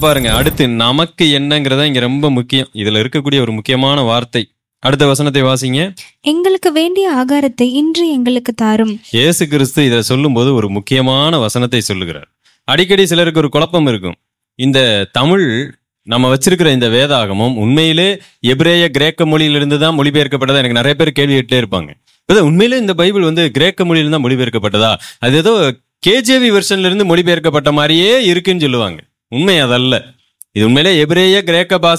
பாருங்க அடுத்து நமக்கு என்னங்கிறதா இங்க ரொம்ப முக்கியம் இதுல இருக்கக்கூடிய ஒரு முக்கியமான வார்த்தை அடுத்த வசனத்தை வாசிங்க எங்களுக்கு வேண்டிய ஆகாரத்தை இன்று எங்களுக்கு தாரும் இயேசு கிறிஸ்து இதை சொல்லும்போது ஒரு முக்கியமான வசனத்தை சொல்லுகிறார் அடிக்கடி சிலருக்கு ஒரு குழப்பம் இருக்கும் இந்த தமிழ் நம்ம வச்சிருக்கிற இந்த வேதாகமம் உண்மையிலே எபிரேய கிரேக்க மொழியிலிருந்து தான் மொழிபெயர்க்கப்பட்டதா எனக்கு நிறைய பேர் கேள்வி கேட்டே இருப்பாங்க இப்ப உண்மையிலே இந்த பைபிள் வந்து கிரேக்க மொழியில தான் மொழிபெயர்க்கப்பட்டதா அது ஏதோ கேஜேவி வெர்ஷன்ல இருந்து மொழிபெயர்க்கப்பட்ட மாதிரியே இருக்குன்னு சொல்லுவாங்க உண்மை அதல்ல இது உண்மையிலே எபிரேய கிரேக்க பாஷை